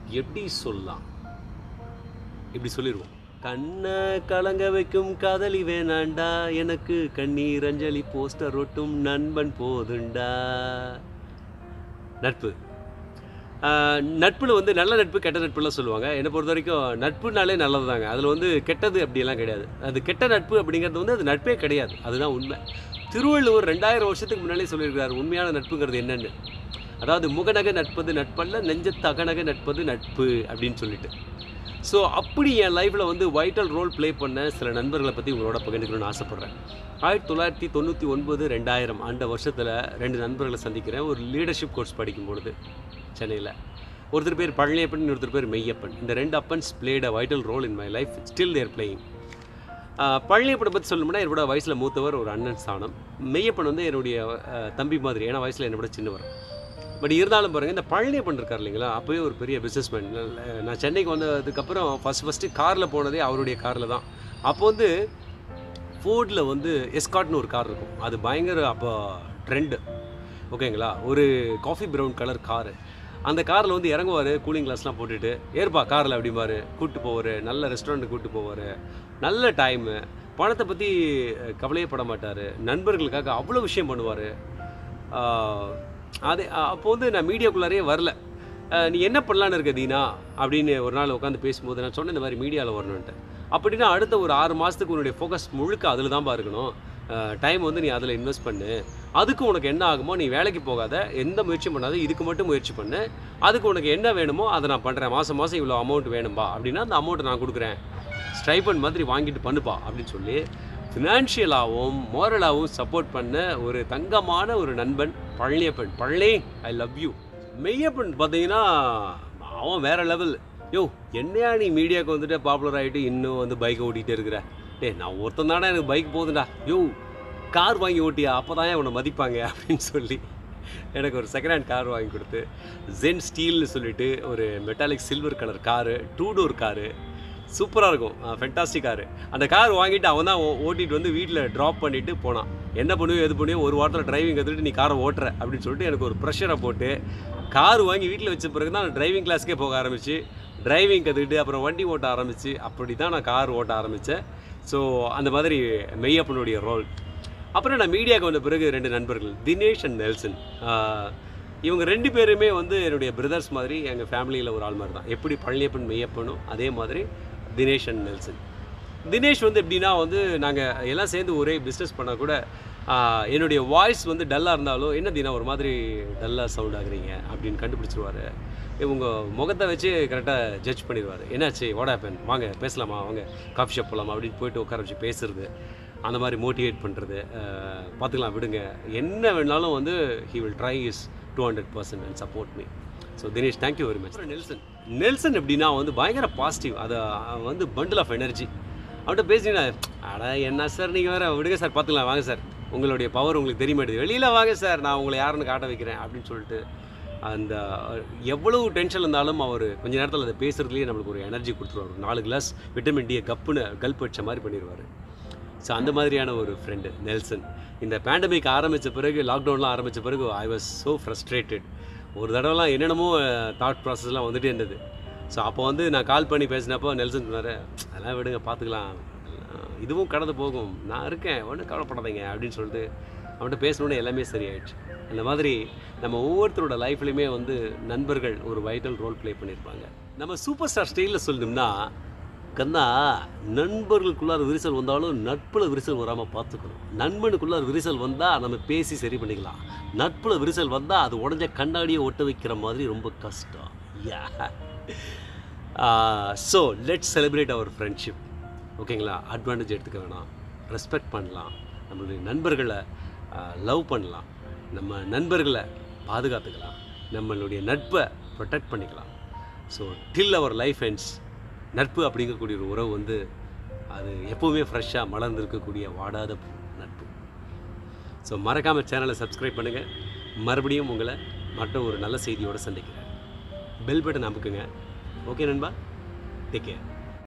எப்படி சொல்லலாம் இப்படி சொல்லிடுவோம் கண்ணை கலங்க வைக்கும் காதலி வேணாண்டா எனக்கு கண்ணீர் அஞ்சலி போஸ்டர் ஒட்டும் நண்பன் போதுண்டா நட்பு ஆஹ் நட்புல வந்து நல்ல நட்பு கெட்ட நட்புலாம் சொல்லுவாங்க என்னை பொறுத்த வரைக்கும் நட்புனாலே நல்லது தாங்க அதில் வந்து கெட்டது அப்படியெல்லாம் கிடையாது அது கெட்ட நட்பு அப்படிங்கிறது வந்து அது நட்பே கிடையாது அதுதான் உண்மை திருவள்ளுவர் ரெண்டாயிரம் வருஷத்துக்கு முன்னாலே சொல்லியிருக்காரு உண்மையான நட்புங்கிறது என்னன்னு அதாவது முகநக நட்பது நட்பல்ல நெஞ்சத்து அகநக நட்பது நட்பு அப்படின்னு சொல்லிட்டு ஸோ அப்படி என் லைஃப்பில் வந்து வைட்டல் ரோல் ப்ளே பண்ண சில நண்பர்களை பற்றி உங்களோட பகிர்ந்துக்கணும்னு ஆசைப்பட்றேன் ஆயிரத்தி தொள்ளாயிரத்தி தொண்ணூற்றி ஒன்பது ரெண்டாயிரம் அந்த வருஷத்தில் ரெண்டு நண்பர்களை சந்திக்கிறேன் ஒரு லீடர்ஷிப் கோர்ஸ் படிக்கும் பொழுது சென்னையில் ஒருத்தர் பேர் பழனியப்பன் இன்னொருத்தர் பேர் மெய்யப்பன் இந்த ரெண்டு அப்பன்ஸ் played a vital role in my life still there playing பழனியப்பனை பற்றி சொல்லணும்னா என்னோட வயசில் மூத்தவர் ஒரு அண்ணன் ஸ்தானம் மெய்யப்பன் வந்து என்னுடைய அஹ், தம்பி மாதிரி ஏன்னா வயசில் என்னை விட சின்னவர் பட் இருந்தாலும் பாருங்கள் இந்த பழனியப்பன் இருக்கார் இல்லைங்களா அப்போயே ஒரு பெரிய பிஸ்னஸ்மேன் நான் சென்னைக்கு வந்ததுக்கப்புறம் ஃபஸ்ட் ஃபஸ்ட்டு காரில் போனதே அவருடைய காரில் தான் அப்போ வந்து ஃபோர்டில் வந்து எஸ்காட்னு ஒரு கார் இருக்கும் அது பயங்கர அப்போ ட்ரெண்டு ஓகேங்களா ஒரு காஃபி ப்ரௌன் கலர் காரு அந்த காரில் வந்து இறங்குவார் கூலிங் கிளாஸ்லாம் போட்டுட்டு ஏற்பா காரில் அப்படிம்பாரு கூப்பிட்டு போவார் நல்ல ரெஸ்டாரண்ட்டு கூப்பிட்டு போவார் நல்ல டைமு பணத்தை பற்றி கவலையே பட மாட்டார் நண்பர்களுக்காக அவ்வளோ விஷயம் பண்ணுவார் அது அப்போ வந்து நான் மீடியாக்குள்ளாரே வரல ஆஹ் நீ என்ன பண்ணலான்னு இருக்க தீனா அப்படின்னு ஒரு நாள் உட்காந்து பேசும்போது நான் சொன்னேன் இந்த மாதிரி மீடியாவில் வரணுன்ட்டு அப்படின்னா அடுத்த ஒரு ஆறு மாதத்துக்கு உன்னுடைய ஃபோக்கஸ் முழுக்க அதில் தான்ப்பா இருக்கணும் டைம் வந்து நீ அதில் இன்வெஸ்ட் பண்ணு அதுக்கு உனக்கு என்ன ஆகுமோ நீ வேலைக்கு போகாத எந்த முயற்சியும் பண்ணாத இதுக்கு மட்டும் முயற்சி பண்ணு அதுக்கு உனக்கு என்ன வேணுமோ அதை நான் பண்ணுறேன் மாதம் மாதம் இவ்வளோ அமௌண்ட் வேணும்பா அப்படின்னா அந்த அமௌண்ட்டை நான் கொடுக்குறேன் ஸ்டைபன் மாதிரி வாங்கிட்டு பண்ணுப்பா அப்படின்னு சொல்லி ஃபினான்ஷியலாகவும் மோரலாகவும் சப்போர்ட் பண்ண ஒரு தங்கமான ஒரு நண்பன் Palaniappan Palani I love you Meyyappan பார்த்தீங்கன்னா அவன் வேற லெவல் யோ என்னையா நீ மீடியாவுக்கு வந்துட்டு பாப்புலர் ஆகிட்டு இன்னும் வந்து பைக் ஓட்டிகிட்டே இருக்கிற டேய் நான் ஒருத்தன் தானே எனக்கு பைக் போகுதுடா யோ கார் வாங்கி ஓட்டியா அப்போ தான் உன்னை மதிப்பாங்க அப்படின்னு சொல்லி எனக்கு ஒரு செகண்ட் ஹேண்ட் கார் வாங்கி கொடுத்து ஜென் ஸ்டீல்னு சொல்லிட்டு ஒரு metallic silver colour car two door car சூப்பராக இருக்கும் ஃபென்டாஸ்டிக் காரு அந்த கார் வாங்கிட்டு அவன் தான் ஓட்டிட்டு வந்து வீட்டில் ட்ராப் பண்ணிட்டு போனான் என்ன பண்ணுவியோ எது பண்ணுவியோ ஒரு வாரத்தில் டிரைவிங் கற்றுட்டு நீ காரை ஓட்டுற அப்படின்னு சொல்லிட்டு எனக்கு ஒரு ப்ரெஷரை போட்டு கார் வாங்கி வீட்டில் வச்ச பிறகு தான் நான் டிரைவிங் கிளாஸ்க்கே போக ஆரம்பிச்சு டிரைவிங் கற்றுக்கிட்டு அப்புறம் வண்டி ஓட்ட ஆரம்பிச்சு அப்படி தான் நான் கார் ஓட்ட ஆரம்பித்தேன் ஸோ அந்த மாதிரி மெய்யப்பனுடைய ரோல் அப்புறம் நான் மீடியாவுக்கு வந்த பிறகு ரெண்டு நண்பர்கள் தினேஷ் அண்ட் நெல்சன் ஆஹ் இவங்க ரெண்டு பேருமே வந்து என்னுடைய பிரதர்ஸ் மாதிரி எங்கள் ஃபேமிலியில் ஒரு ஆள் மாதிரி தான் எப்படி பழனியப்பன் மெய்யப்பனும் அதே மாதிரி தினேஷ் அண்ட் நெல்சன் தினேஷ் வந்து எப்படின்னா வந்து நாங்கள் எல்லாம் சேர்ந்து ஒரே பிஸ்னஸ் பண்ணால் கூட ஆஹ் என்னுடைய வாய்ஸ் வந்து டல்லாக இருந்தாலும் என்ன தினா ஒரு மாதிரி டல்லாக சவுண்ட் ஆகுறீங்க அப்படின்னு கண்டுபிடிச்சிருவாரு இவங்க முகத்தை வச்சு கரெக்டாக ஜட்ஜ் பண்ணிடுவார் என்னாச்சு வாட் ஹேப்பன் வாங்க பேசலாமா வாங்க காஃபி ஷாப் போகலாமா அப்படின்னு போயிட்டு உட்கார வச்சு பேசுறது அந்த மாதிரி மோட்டிவேட் பண்ணுறது பார்த்துக்கலாம் விடுங்க என்ன வேணாலும் வந்து he will try is two hundred percent and support me so Dinesh thank you very much Nelson Nelson எப்படின்னா வந்து பயங்கர பாசிட்டிவ் அதை அவன் வந்து பண்டில் ஆஃப் எனர்ஜி அவன்கிட்ட பேசினா அட என்ன சார் நீங்கள் வேறு விடுங்க சார் பார்த்துக்கலாம் வாங்க சார் உங்களுடைய பவர் உங்களுக்கு தெரிய மாட்டேது வெளியில் வாங்க சார் நான் உங்களை யாருன்னு காட்ட வைக்கிறேன் அப்படின்னு சொல்லிட்டு அந்த எவ்வளவு டென்ஷன் இருந்தாலும் அவர் கொஞ்ச நேரத்தில் அதை பேசுகிறதுலேயே நம்மளுக்கு ஒரு எனர்ஜி கொடுத்துருவார் ஒரு நாலு கிளாஸ் விட்டமின் டியை கப்புன்னு கல்ப் வச்ச மாதிரி பண்ணிடுவார் ஸோ அந்த மாதிரியான ஒரு ஃப்ரெண்டு நெல்சன் இந்த பேண்டமிக் ஆரம்பித்த பிறகு லாக்டவுன்லாம் ஆரம்பித்த பிறகு ஐ வாஸ் ஸோ ஃப்ரஸ்ட்ரேட்டட் ஒரு தடவைலாம் என்னென்னமோ தாட் ப்ராசஸ்லாம் வந்துட்டே இருந்தது ஸோ அப்போ வந்து நான் கால் பண்ணி பேசினப்போ நெல்சன் சொன்னார் அதெல்லாம் விடுங்க பார்த்துக்கலாம் இதுவும் கடந்து போகும் நான் இருக்கேன் ஒன்றும் கவலைப்படாதீங்க அப்படின்னு சொல்லிட்டு அவன்கிட்ட பேசணுன்னு எல்லாமே சரியாயிடுச்சு அந்த மாதிரி நம்ம ஒவ்வொருத்தரோட லைஃப்லையுமே வந்து நண்பர்கள் ஒரு வைட்டல் ரோல் ப்ளே பண்ணியிருப்பாங்க நம்ம சூப்பர் ஸ்டார் ஸ்டைலில் சொல்லணும்னா கண்ணா நண்பர்களுக்குள்ளார விரிசல் வந்தாலும் நட்பில் விரிசல் வராமல் பார்த்துக்கணும் நண்பனுக்குள்ளார விரிசல் வந்தால் நம்ம பேசி சரி பண்ணிக்கலாம் நட்பில் விரிசல் வந்தால் அது உடஞ்ச கண்ணாடியை ஒட்ட வைக்கிற மாதிரி ரொம்ப கஷ்டம் yeah so let celebrate our friendship ஓகேங்களா அட்வான்டேஜ் எடுத்துக்க வேணாம் ரெஸ்பெக்ட் பண்ணலாம் நம்மளுடைய நண்பர்களை லவ் பண்ணலாம் நம்ம நண்பர்களை பாதுகாத்துக்கலாம் நம்மளுடைய நட்பை ப்ரொடெக்ட் பண்ணிக்கலாம் so till our life ends நட்பு அப்படிங்கக்கூடிய ஒரு உறவு வந்து அது எப்போவுமே ஃப்ரெஷ்ஷாக மலர்ந்திருக்கக்கூடிய வாடாத பூ, நட்பு ஸோ மறக்காமல் சேனலை சப்ஸ்கிரைப் பண்ணுங்கள் மறுபடியும் உங்களை மற்ற ஒரு நல்ல செய்தியோடு சந்திக்கிறேன் பெல் பட்டன் அமுக்குங்க ஓகே நண்பா டேக் கேர்